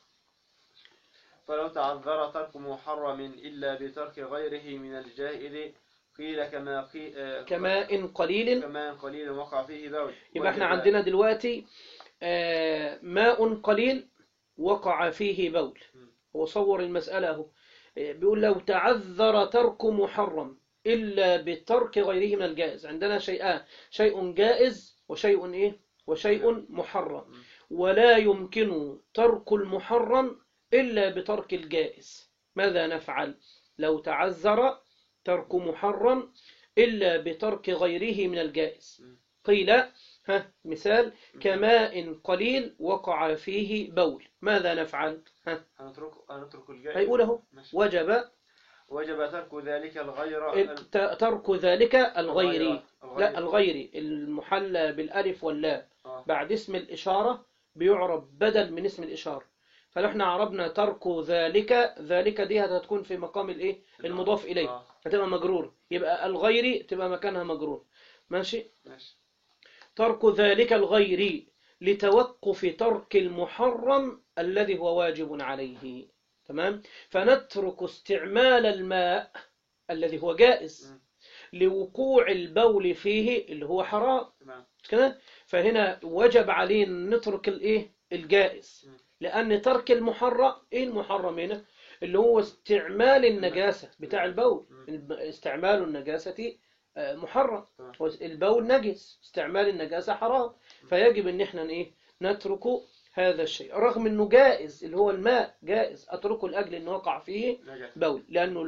فلو تعذر ترك محرم إلا بترك غيره من الجائز قيل كما قي... آه، كماء قليل كما قليل وقع فيه بول يبقى احنا وجب- عندنا دلوقتي آه، ماء قليل وقع فيه بول هو صور المسألة اهو آه، بيقول لو تعذر ترك محرم إلا بترك غيره من الجائز عندنا شيئان شيء جائز وشيء إيه وشيء محرم ولا يمكن ترك المحرم إلا بترك الجائز ماذا نفعل لو تعذر ترك محرم إلا بترك غيره من الجائز قيل ها مثال كماء قليل وقع فيه بول ماذا نفعل ها هنترك هنترك الجائز هيقول اهو ماشي. وجب وجب ترك ذلك الغير ت- ترك ذلك الغيري الغير. لا الغيري المحلى بالالف واللام آه. بعد اسم الإشارة بيعرب بدل من اسم الإشارة فنحن عربنا ترك ذلك ذلك دي هتكون في مقام الايه المضاف إليه آه. هتبقى مجرور يبقى الغيري تبقى مكانها مجرور ماشي ماشي ترك ذلك الغير لتوقف ترك المحرم الذي هو واجب عليه تمام فنترك استعمال الماء الذي هو جائز مم. لوقوع البول فيه اللي هو حرام تمام مش كده فهنا وجب علينا نترك الايه الجائز مم. لان ترك المحرم ايه المحرم هنا اللي هو استعمال النجاسة بتاع البول استعمال النجاسة آه، محرم تمام. البول نجس استعمال النجاسة حرام فيجب ان احنا ايه نترك هذا الشيء رغم انه جائز اللي هو الماء جائز اتركه لاجل انه وقع فيه نجح بول لانه ال-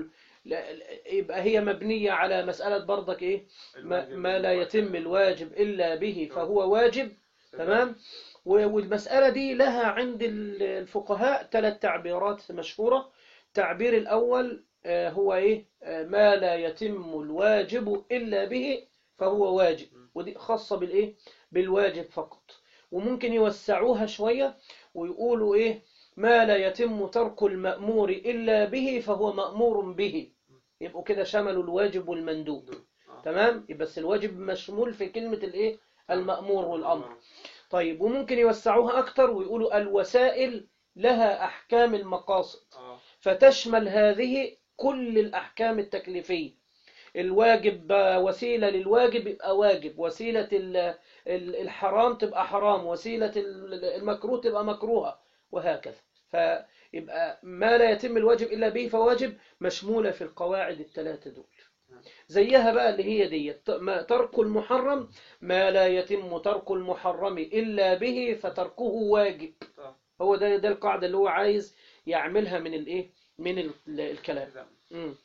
لا لا- يبقى هي مبنية على مسألة برضك إيه ما, ما لا يتم الواجب إلا به فهو واجب تمام و- والمسألة دي لها عند ال- الفقهاء ثلاث تعبيرات مشهورة التعبير الأول آه، هو إيه آه، ما لا يتم الواجب إلا به فهو واجب ودي خاصة بالإيه بالواجب فقط وممكن يوسعوها شوية ويقولوا إيه ما لا يتم ترك المأمور إلا به فهو مأمور به يبقوا كده شملوا الواجب والمندوب آه. تمام يبقى بس الواجب مشمول في كلمة الإيه المأمور والأمر طيب وممكن يوسعوها أكتر ويقولوا الوسائل لها أحكام المقاصد آه. فتشمل هذه كل الأحكام التكليفية الواجب وسيلة للواجب يبقى واجب وسيلة ال- ال- الحرام تبقى حرام وسيلة ال- المكروه تبقى مكروهة وهكذا فيبقى ما لا يتم الواجب إلا به فواجب مشمولة في القواعد الثلاثة دول زيها بقى اللي هي دي ت- ما- ترك المحرم ما لا يتم ترك المحرم إلا به فتركه واجب آه. هو ده ده القاعدة اللي هو عايز يعملها من الايه من ال- الكلام نعم. مم.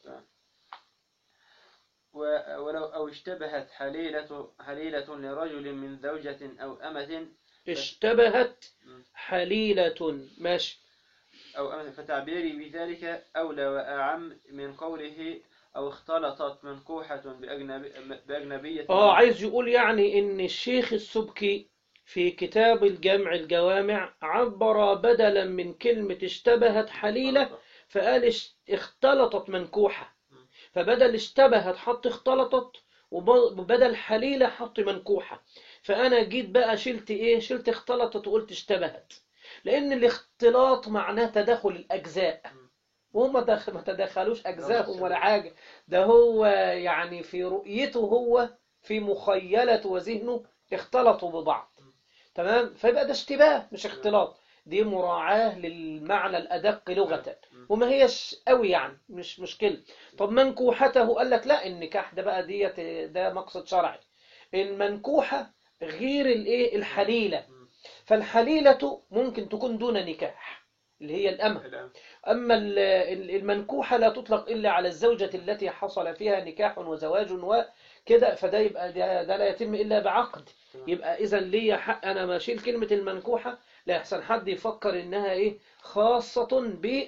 و- ولو أو اشتبهت حليلة حليلة لرجل من زوجة أو أمة اشتبهت مم. حليلة ماشي أو أمة فتعبيري بذلك أولى وأعم من قوله أو اختلطت منكوحة بأجنبي بأجنبية اه عايز يقول يعني ان الشيخ السبكي في كتاب الجمع الجوامع عبر بدلا من كلمة اشتبهت حليلة فقال اش- اختلطت منكوحة فبدل اشتبهت حط اختلطت وب- وبدل حليلة حط منكوحة فأنا جيت بقى شلت إيه شلت اختلطت وقلت اشتبهت لأن الاختلاط معناه تداخل الأجزاء وهم ما دخ- ما تدخلوش أجزائهم ولا حاجة ده هو يعني في رؤيته هو في مخيلة وذهنه اختلطوا ببعض تمام فيبقى ده اشتباه مش اختلاط دي مراعاة للمعنى الأدق لغة وما هيش قوي يعني مش مشكلة طب منكوحته قال لك لا النكاح ده بقى ديت ده مقصد شرعي المنكوحة غير الايه الحليلة فالحليلة ممكن تكون دون نكاح اللي هي الأمة الآن. أما ال- ال- المنكوحة لا تطلق إلا على الزوجة التي حصل فيها نكاح وزواج وكده فده يبقى ده, ده لا يتم إلا بعقد يبقى إذا ليا حق أنا ما أشيل كلمة المنكوحة لا يحسن حد يفكر إنها إيه خاصة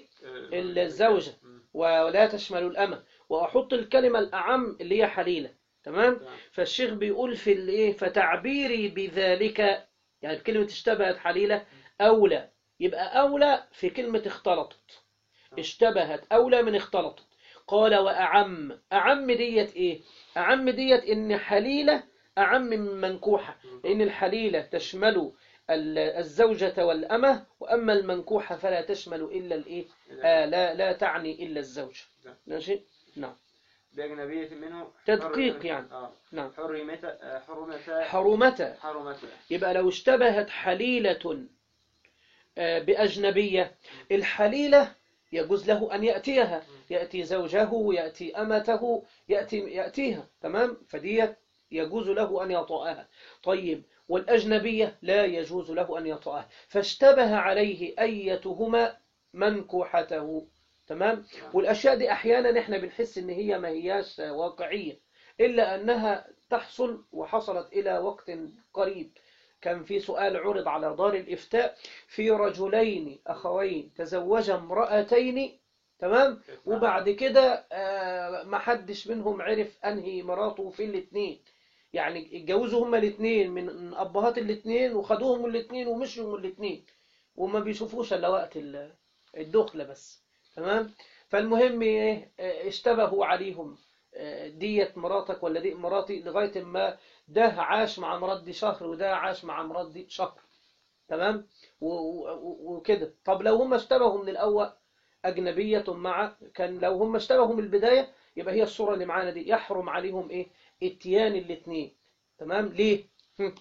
بالزوجة ولا تشمل الأمة وأحط الكلمة الأعم اللي هي حليلة تمام تمام. فالشيخ بيقول في الإيه فتعبيري بذلك يعني كلمة اشتبهت حليلة أولى يبقى أولى في كلمة اختلطت اشتبهت أولى من اختلطت قال وأعم أعم ديت إيه أعم ديت إن حليلة أعم من منكوحة لأن الحليلة تشمل ال- الزوجة والأمة وأما المنكوحة فلا تشمل إلا الإيه آه لا لا تعني إلا الزوجة نعم. ماشي نعم بأجنبية منه تدقيق حرمت- يعني. آه. نعم حرمت آه، حرمتا حرمتا حرمت يبقى لو اشتبهت حليلة آه، بأجنبية الحليلة يجوز له أن يأتيها يأتي زوجه يأتي أمته يأتي يأتيها تمام فدي يجوز له أن يطأها طيب والأجنبية لا يجوز له أن يطأها فاشتبه عليه أيتهما منكوحته تمام والأشياء دي أحيانا إحنا بنحس إن هي ما هياش واقعية إلا أنها تحصل وحصلت إلى وقت قريب كان في سؤال عرض على دار الإفتاء في رجلين أخوين تزوجا امرأتين تمام وبعد كده آه، ما حدش منهم عرف أنهي مراته في الاثنين يعني اتجوزوا هما الاثنين من أبهات الاثنين وخدوهم الاثنين ومشوا من الاثنين وما بيشوفوش إلا وقت ال- الدخلة بس تمام فالمهم ايه آه، اشتبهوا عليهم آه، ديت مراتك ولا دي مراتي لغاية ما ده عاش مع مرات دي شهر وده عاش مع مرات دي شهر تمام و- و- وكده طب لو هم اشتبهوا من الأول أجنبية مع كان لو هم اشتبهوا من البداية يبقى هي الصورة اللي معانا دي يحرم عليهم إيه اتيان الاثنين تمام ليه هم،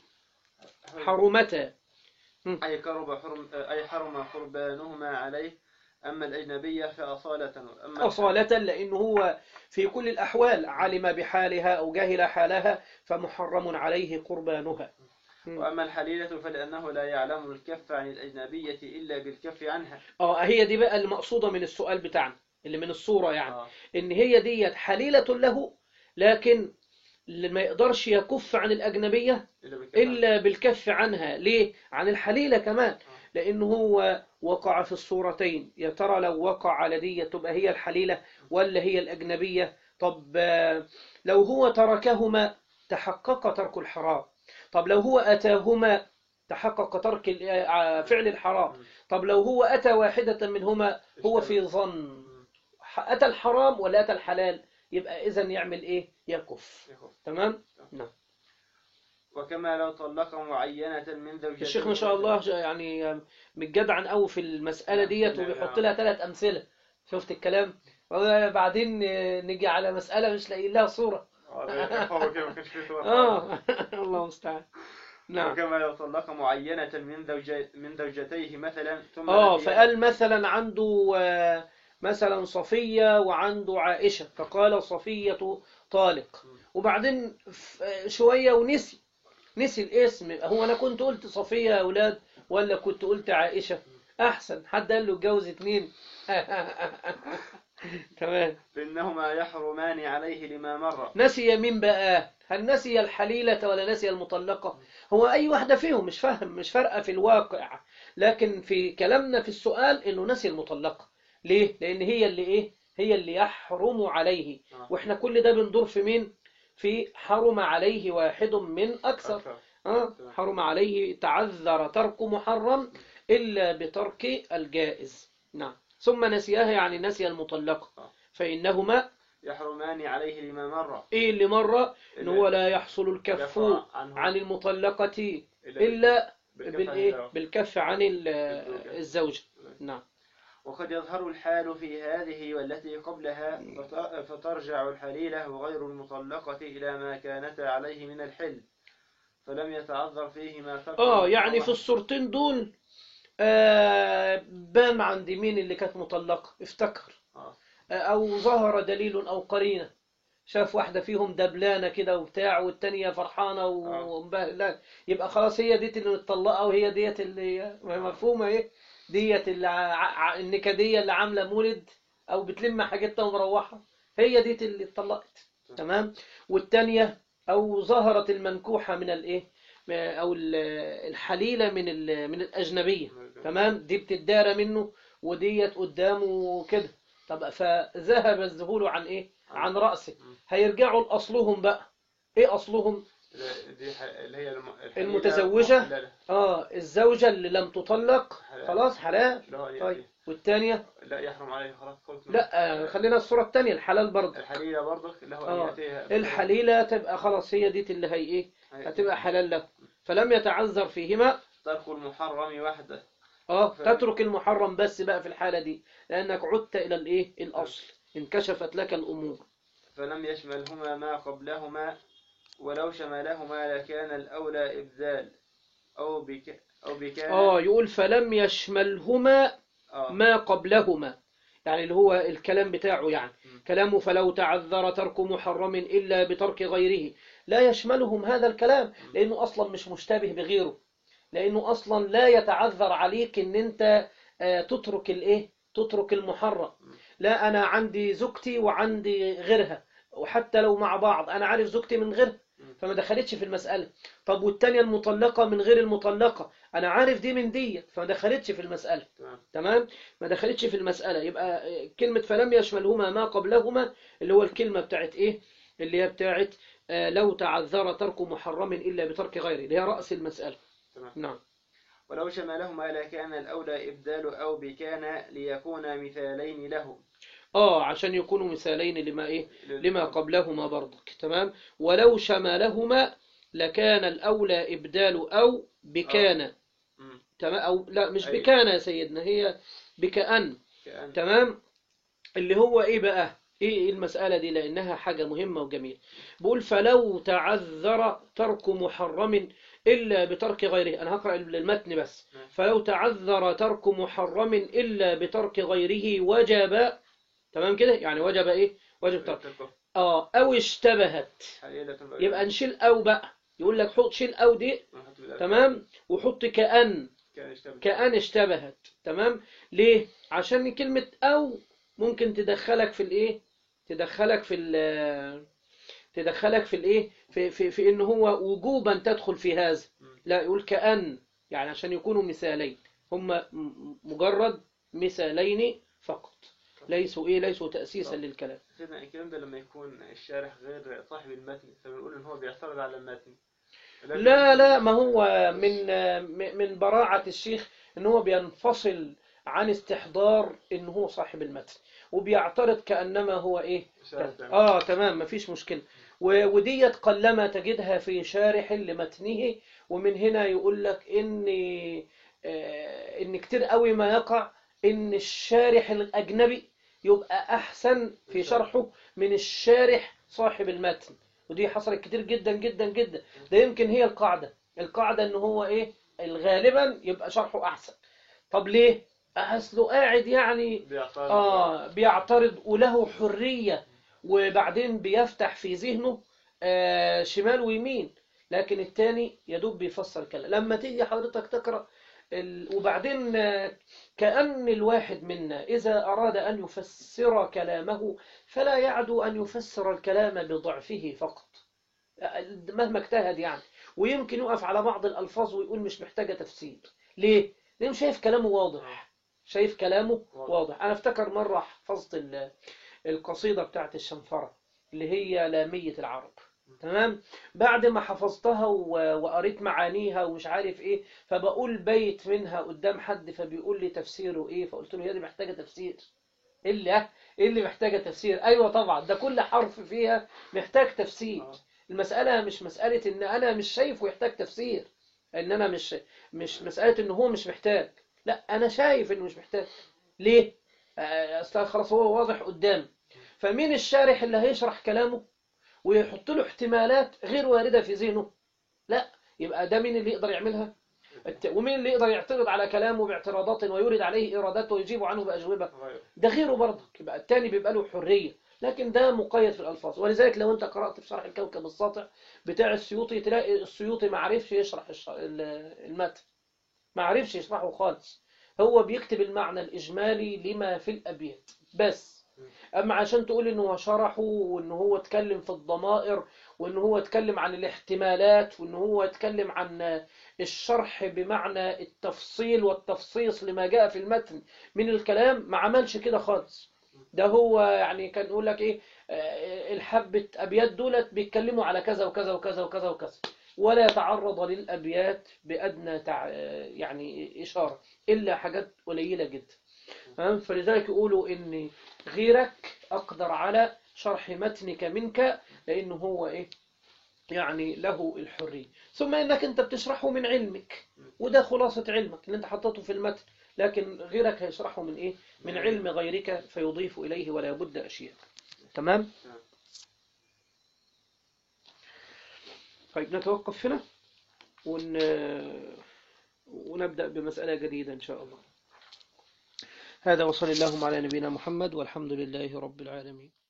حرمتا أي قرب حرم أي حرم قربانهما عليه أما الأجنبية فأصالة أما أصالة لأنه هو في كل الأحوال علم بحالها أو جهل حالها فمحرم عليه قربانها وأما الحليلة فلأنه لا يعلم الكف عن الأجنبية إلا بالكف عنها اه هي دي بقى المقصودة من السؤال بتاعنا اللي من الصورة يعني آه. إن هي ديت حليلة له لكن اللي ما يقدرش يكف عن الأجنبية إلا بالكفاءة. إلا بالكف عنها ليه؟ عن الحليلة كمان لأنه هو وقع في الصورتين يا ترى لو وقع على دي تبقى هي الحليلة ولا هي الأجنبية طب آه، لو هو تركهما تحقق ترك الحرام طب لو هو أتاهما تحقق ترك ال- آه، فعل الحرام طب لو هو أتى واحدة منهما هو في ظن أتى الحرام ولا أتى الحلال يبقى إذا يعمل إيه يكف يخف. تمام وكما لو طلق معينة من زوجته الشيخ ما شاء الله يعني متجدعن قوي في المسألة ديت وبيحط لها ثلاث أمثلة شفت الكلام وبعدين نيجي على مسألة مش لاقيين لها صورة آه، ده هو كده ما كانش فيه صورة. اه الله المستعان نعم وكما لو طلق معينة من زوجي من زوجتيه مثلا ثم اه لقيها- فقال مثلا عنده آه، مثلا صفية وعنده عائشة فقال صفية طالق وبعدين ف- شوية ونسي نسي الاسم هو أنا كنت قلت صفية يا أولاد ولا كنت قلت عائشة أحسن حد قال له اتجوز اتنين تمام فإنهما يحرمان عليه لما مر نسي مين بقى هل نسي الحليلة ولا نسي المطلقة هو أي واحدة فيهم مش فاهم مش فارقة في الواقع لكن في كلامنا في السؤال إنه نسي المطلقة ليه لأن هي اللي إيه هي اللي يحرم عليه آه. وإحنا كل ده بندور في مين في حرم عليه واحد من أكثر أكثر. آه حرم عليه تعذر ترك محرم إلا بترك الجائز نعم ثم نسيها يعني نسي المطلقة آه. فإنهما يحرمان عليه لما مر إيه اللي مرة إن إلا هو لا يحصل الكف يكف عنه عن المطلقة إلا إلا بالكف بالإيه عنه. بالكف عن ال- الزوجة. الزوجة نعم وقد يظهر الحال في هذه والتي قبلها فت- فترجع الحليلة وغير المطلقة إلى ما كانتا عليه من الحل فلم يتعذر فيهما ترك آه يعني المحرم. في الصورتين دول آه بان عند مين اللي كانت مطلقة افتكر آه. آه، أو ظهر دليل أو قرينة شاف واحدة فيهم دبلانة كده وبتاع والتانية فرحانة ومبهلة يبقى خلاص هي ديت اللي متطلقة وهي ديت اللي ما هي مفهومة ايه ديت اللي ع- ع- النكدية اللي عاملة مولد أو بتلم حاجتها ومروحة هي ديت اللي اتطلقت تمام والتانية أو ظهرت المنكوحة من الايه أو ال- الحليلة من ال- من الأجنبية تمام دي بتدارى منه وديت قدامه كده طب فذهب الذهول عن ايه عن رأسه هيرجعوا لأصلهم بقى ايه أصلهم دي ح- اللي هي الم- الحليلة المتزوجة؟ محللة. اه الزوجة اللي لم تطلق حلال. خلاص حلال اللي هو يعني طيب والتانية لا يحرم عليه خلاص قلت لا آه، خلينا الصورة التانية الحلال برضه الحليلة برضك اللي هو آه. أن يأتيها الحليلة تبقى خلاص هي دي اللي هي ايه هتبقى حلال له فلم يتعذر فيهما ترك المحرم وحده اه ف- تترك المحرم بس بقى في الحالة دي لأنك عدت إلى الايه الأصل انكشفت لك الأمور فلم يشملهما ما قبلهما ولو شملهما لكان الأولى إبدال أو بك أو بكان اه يقول فلم يشملهما آه. ما قبلهما يعني اللي هو الكلام بتاعه يعني م. كلامه فلو تعذر ترك محرم إلا بترك غيره لا يشملهم هذا الكلام لأنه أصلا مش مشتبه بغيره لأنه أصلا لا يتعذر عليك أن أنت آه، تترك الإيه تترك المحرم لا أنا عندي زوجتي وعندي غيرها وحتى لو مع بعض أنا عارف زوجتي من غيرها فما دخلتش في المسألة طب والتانية المطلقة من غير المطلقة أنا عارف دي من دي فما دخلتش في المسألة تمام تمام ما دخلتش في المسألة يبقى كلمة فلم يشملهما ما قبلهما اللي هو الكلمة بتاعت إيه اللي هي بتاعت آه، لو تعذر ترك محرم إلا بترك غيره اللي هي رأس المسألة تمام نعم ولو شملهما لكان الأولى إبدال أو بكان ليكون مثالين له آه عشان يكونوا مثالين لما إيه لما قبلهما برضك تمام ولو شملهما لكان الأولى إبدال أو بكان مم. تمام أو لا مش أي. بكان يا سيدنا هي بكأن كأن تمام اللي هو ايه بقى ايه المسألة دي لانها حاجة مهمة وجميلة بقول فلو تعذر ترك محرم الا بترك غيره انا هقرأ المتن بس نعم. فلو تعذر ترك محرم الا بترك غيره وجب تمام كده يعني وجب ايه وجب ترك اه او اشتبهت حليلة يبقى نشيل او بقى يقول لك حط شيل او دي تمام وحط كأن كان يشتبه كأن اشتبهت تمام ليه عشان كلمة أو ممكن تدخلك في الايه تدخلك في ال تدخلك في الايه في في في ان هو وجوبا تدخل في هذا لا يقول كأن يعني عشان يكونوا مثالين هم مجرد مثالين فقط ليسوا ايه ليسوا تأسيسا للكلام سيدنا الكلام ده لما يكون الشارح غير صاحب المتن فبنقول ان هو بيعترض على المتن لا لا ما هو من من براعة الشيخ ان هو بينفصل عن استحضار ان هو صاحب المتن وبيعترض كأنما هو ايه اه تمام مفيش مشكلة وديت قلما تجدها في شارح لمتنه ومن هنا يقول لك ان آه ان كتير قوي ما يقع ان الشارح الاجنبي يبقى احسن في شرحه من الشارح صاحب المتن ودي حصلت كتير جدا جدا جدا ده يمكن هي القاعدة القاعدة ان هو ايه غالبا يبقى شرحه احسن طب ليه اصله قاعد يعني بيعترض اه بيعترض وله حرية وبعدين بيفتح في ذهنه آه شمال ويمين لكن التاني يدوب بيفسر كلام لما تيجي حضرتك تقرأ ال... وبعدين آه كأن الواحد منا إذا أراد أن يفسر كلامه فلا يعدو أن يفسر الكلام بضعفه فقط مهما اجتهد يعني ويمكن يقف على بعض الألفاظ ويقول مش محتاجة تفسير ليه؟ لأنه شايف كلامه واضح شايف كلامه واضح أنا افتكر مرة حفظت القصيدة بتاعت الشنفرة اللي هي لامية العرب تمام بعد ما حفظتها وقريت معانيها ومش عارف ايه فبقول بيت منها قدام حد فبيقول لي تفسيره ايه فقلت له هي دي محتاجة تفسير ايه اللي ايه اللي محتاجة تفسير ايوه طبعا ده كل حرف فيها محتاج تفسير المسألة مش مسألة ان انا مش شايفه يحتاج تفسير ان انا مش مش مسألة ان هو مش محتاج لا انا شايف انه مش محتاج ليه اصلا خلاص هو واضح قدامي فمين الشارح اللي هيشرح كلامه ويحط له احتمالات غير واردة في ذهنه لا يبقى ده مين اللي يقدر يعملها ومين اللي يقدر يعترض على كلامه باعتراضات ويورد عليه إيرادات ويجيب عنه بأجوبة ده غيره برضك يبقى التاني بيبقى له حرية لكن ده مقيد في الألفاظ ولذلك لو أنت قرأت في شرح الكوكب الساطع بتاع السيوطي تلاقي السيوطي ما عرفش يشرح المتن ما عرفش يشرحه خالص هو بيكتب المعنى الإجمالي لما في الأبيات بس أما عشان تقول إنه هو شرحه وإنه هو اتكلم في الضمائر وإنه هو اتكلم عن الاحتمالات وإنه هو اتكلم عن الشرح بمعنى التفصيل والتفصيص لما جاء في المتن من الكلام ما عملش كده خالص ده هو يعني كان يقول لك ايه الحبة أبيات دولت بيتكلموا على كذا وكذا وكذا وكذا وكذا ولا يتعرض للأبيات بأدنى تع... يعني إشارة إلا حاجات قليلة جدا فلذلك يقولوا إن غيرك أقدر على شرح متنك منك لأنه هو إيه يعني له الحرية ثم إنك أنت بتشرحه من علمك وده خلاصة علمك اللي أنت حطيته في المتن لكن غيرك هيشرحه من إيه من علم غيرك فيضيف إليه ولا بد أشياء تمام طيب نتوقف هنا ون... ونبدأ بمسألة جديدة إن شاء الله هذا وصل اللهم على نبينا محمد والحمد لله رب العالمين